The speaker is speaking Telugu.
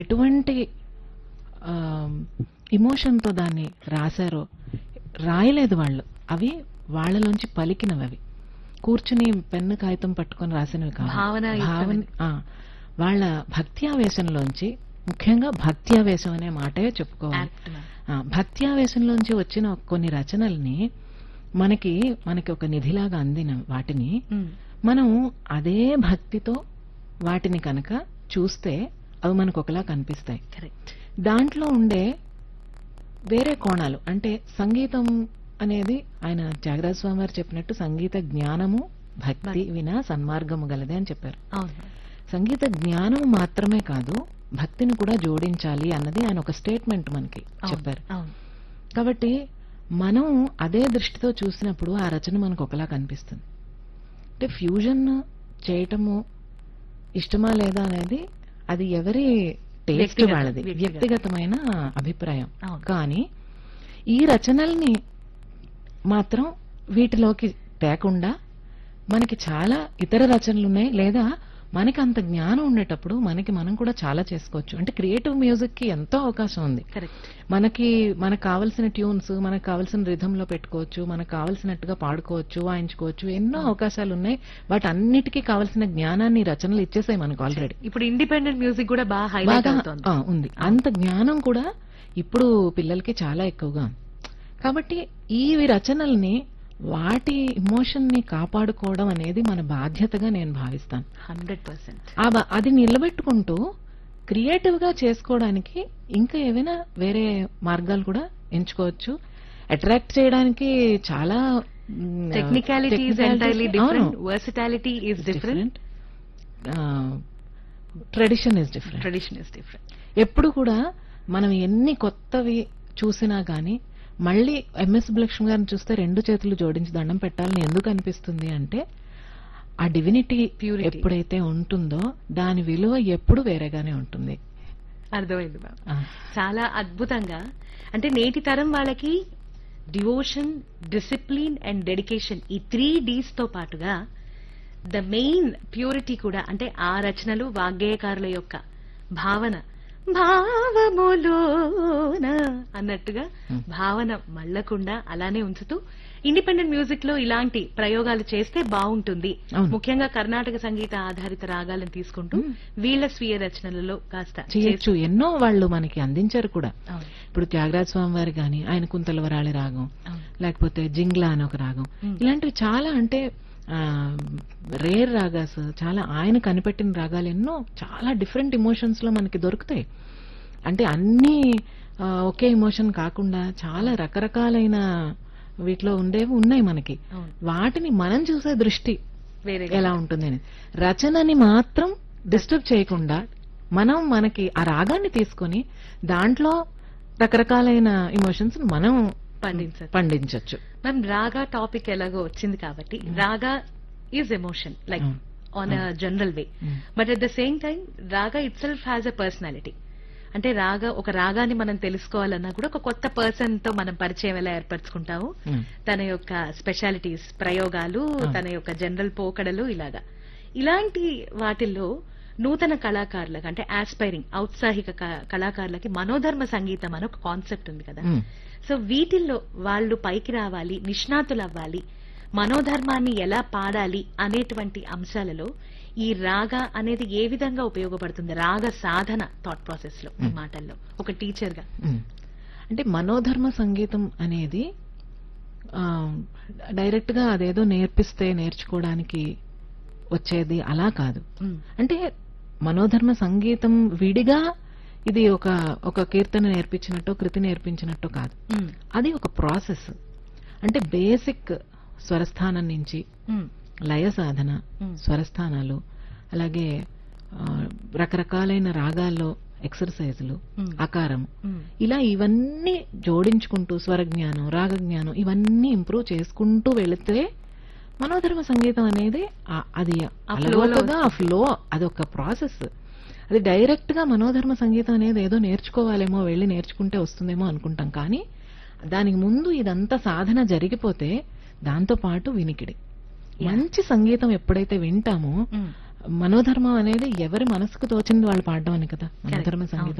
ఎటువంటి ఇమోషన్తో దాన్ని రాశారో రాయలేదు వాళ్ళు అవి వాళ్ళలోంచి పలికినవి అవి కూర్చుని పెన్ను కాగితం పట్టుకొని రాసినవి కాదు భావనాయుక్తమైనవి. భావన ఆ, వాళ్ళ భక్త్యావేశంలోంచి ముఖ్యంగా భక్త్యావేశం అనే మాటే చెప్పుకోవాలి యాక్ట్ మ్యామ్. ఆ, భక్త్యావేశంలోంచి వచ్చిన కొన్ని రచనల్ని మనకి మనకి ఒక నిధిలాగా అందిన వాటిని మ్మ్. మనం అదే భక్తితో వాటిని కనుక చూస్తే అవి మనకు ఒకలా కనిపిస్తాయి కరెక్ట్ దాంట్లో ఉండే వేరే కోణాలు అంటే సంగీతం అనేది ఆయన త్యాగరాజ స్వామి వారు చెప్పినట్టు సంగీత జ్ఞానము భక్తి వినా సన్మార్గము గలదే అని చెప్పారు అవును సంగీత జ్ఞానం మాత్రమే కాదు భక్తిని కూడా జోడించాలి అన్నది ఆయన ఒక స్టేట్మెంట్ మనకి అవును. చెప్పారు అవును కాబట్టి మనం అదే దృష్టితో చూసినప్పుడు ఆ రచన మనకు ఒకలా కనిపిస్తుంది అంటే ఫ్యూజన్ చేయటము ఇష్టమా లేదా అనేది అది ఎవరి టేస్ట్ వ్యక్తిగతం, వాళ్ళది వ్యక్తిగతం. వ్యక్తిగతమైన అభిప్రాయం అవును. కానీ ఈ రచనల్ని మాత్రం వీటిలోకి తేకుండా మనకి చాలా ఇతర రచనలు ఉన్నాయి లేదా మనకి అంత జ్ఞానం ఉండేటప్పుడు మనకి మనం కూడా చాలా చేసుకోవచ్చు అంటే క్రియేటివ్ మ్యూజిక్ కి ఎంతో అవకాశం ఉంది కరెక్ట్ మనకి మనకు కావలసిన ట్యూన్స్ మనకు కావలసిన రిథమ్ లో పెట్టుకోవచ్చు మనకు కావలసినట్టుగా పాడుకోవచ్చు వాయించుకోవచ్చు ఎన్నో అవకాశాలు ఉన్నాయి వాటి అన్నిటికీ కావలసిన జ్ఞానాన్ని రచనలు ఇచ్చేసాయి మనకు ఆల్రెడీ ఇప్పుడు ఇండిపెండెంట్ మ్యూజిక్ కూడా బాగా హైలైట్ బాగా అవుతోంది ఆ, ఉంది అంత జ్ఞానం కూడా ఇప్పుడు పిల్లలకి చాలా ఎక్కువగా ఉంది కాబట్టి ఈ రచనల్ని వాటి ఇమోషన్ ని కాపాడుకోవడం అనేది మన బాధ్యతగా నేను భావిస్తాను హండ్రెడ్ పర్సెంట్ ఆ బ- అది నిలబెట్టుకుంటూ క్రియేటివ్ గా చేసుకోవడానికి ఇంకా ఏవైనా వేరే మార్గాలు కూడా ఎంచుకోవచ్చు అట్రాక్ట్ చేయడానికి చాలా technicality is entirely different versatility is different tradition is different tradition is different ఎప్పుడు కూడా మనం ఎన్ని కొత్తవి చూసినా గానీ మళ్ళీ ఎంఎస్ లక్ష్మి గారిని చూస్తే రెండు చేతులు జోడించి దండం పెట్టాలని ఎందుకు అనిపిస్తుంది అంటే ఆ డివినిటీ Purity. ఎప్పుడైతే ఉంటుందో దాని విలువ ఎప్పుడు వేరేగానే ఉంటుంది అర్థమైంది మ్యామ్ ఆ, చాలా అద్భుతంగా అంటే నేటి తరం వాళ్ళకి డివోషన్ డిసిప్లిన్ అండ్ డెడికేషన్ ఈ త్రీ డీస్ తో పాటుగా ద మెయిన్ ప్యూరిటీ కూడా అంటే ఆ రచనలు వాగ్గేయకారుల యొక్క భావన భావములోన అన్నట్టుగా Hmm. భావన మళ్ళకుండా అలానే ఉంచుతూ ఇండిపెండెంట్ మ్యూజిక్ లో ఇలాంటి ప్రయోగాలు చేస్తే బాగుంటుంది అవును. ముఖ్యంగా కర్ణాటక సంగీత ఆధారిత రాగాలను తీసుకుంటూ Hmm. వీళ్ళ స్వీయ రచనలలో కాస్త చేయొచ్చు ఎన్నో వాళ్ళు మనకి అందించారు కూడా అవును ఇప్పుడు త్యాగరాజ స్వామి వారి గాని ఆయన కుంతలవరాళి రాగం అవును లేకపోతే జింగ్లా అని ఒక రాగం Hmm. ఇలాంటివి చాలా అంటే రేర్ రాగాస్ చాలా ఆయన కనిపెట్టిన రాగాలు ఎన్నో చాలా డిఫరెంట్ ఇమోషన్స్ లో మనకి దొరుకుతాయి అంటే అన్ని ఆ, ఒకే ఇమోషన్ కాకుండా చాలా రకరకాలైన వీటిలో ఉండేవి ఉన్నాయి మనకి అవును వాటిని మనం చూసే దృష్టి వేరే ఎలా ఉంటుంది అని రచనని మాత్రం డిస్టర్బ్ చేయకుండా మనం మనకి ఆ రాగాన్ని తీసుకొని దాంట్లో రకరకాలైన ఇమోషన్స్ మనం పండించచ్చు పండించవచ్చు మ్యామ్ రాగా టాపిక్ ఎలాగో వచ్చింది కాబట్టి raga is emotion like Mm. On a general way Mm. But at the same time raga itself has a personality అంటే రాగా ఒక రాగాన్ని మనం తెలుసుకోవాలన్నా కూడా ఒక కొత్త పర్సన్ తో మనం పరిచయం ఎలా ఏర్పరచుకుంటాము Mm. తన యొక్క స్పెషాలిటీస్ ప్రయోగాలు Ah. తన యొక్క జనరల్ పోకడలు ఇలాగా ఇలాంటి వాటిల్లో నూతన కళాకారులకు అంటే ఆస్పైరింగ్ ఔత్సాహిక క- కళాకారులకి మనోధర్మ సంగీతం అని ఒక కాన్సెప్ట్ ఉంది కదా Mm. సో వీటిల్లో వాళ్ళు పైకి రావాలి నిష్ణాతులు అవ్వాలి మనోధర్మాన్ని ఎలా పాడాలి అనేటువంటి అంశాలలో ఈ రాగ అనేది ఏ విధంగా ఉపయోగపడుతుంది రాగ సాధన థాట్ ప్రాసెస్ లో ఈ Hmm. మాటల్లో ఒక టీచర్ గా ఉమ్. అంటే మనోధర్మ సంగీతం అనేది ఆ, డైరెక్ట్ గా అదేదో నేర్పిస్తే నేర్చుకోవడానికి వచ్చేది అలా కాదు ఉమ్, అంటే మనోధర్మ సంగీతం విడిగా ఇది ఒక ఒక కీర్తన నేర్పించినట్టు కృతి నేర్పించినట్టు కాదు ఉమ్, అది ఒక ప్రాసెస్ అంటే బేసిక్ స్వరస్థానం నుంచి ఉమ్, లయ సాధన ఉమ్, స్వరస్థానాలు అలాగే ఆ, రకరకాలైన రాగాల్లో ఎక్సర్సైజులు ఉమ్, ఆకారం ఉమ్, ఇలా ఇవన్నీ జోడించుకుంటూ స్వరజ్ఞానం రాగజ్ఞానం ఇవన్నీ ఇంప్రూవ్ చేసుకుంటూ వెళితే మనోధర్మ సంగీతం అనేది ఆ- అది ఆ flow లో అలవోకగా ఆ ఫ్లో అదొక ప్రాసెస్ అది డైరెక్ట్ గా మనోధర్మ సంగీతం అనేది ఏదో నేర్చుకోవాలేమో వెళ్ళి నేర్చుకుంటే వస్తుందేమో అనుకుంటాం కానీ దానికి ముందు ఇదంతా సాధన జరిగిపోతే దాంతో పాటు వినికిడి మంచి సంగీతం ఎప్పుడైతే వింటామో ఉమ్, మనోధర్మం అనేది ఎవరి మనసుకు తోచింది వాళ్ళు పాడడం అని కదా మనోధర్మ Correct. సంగీతం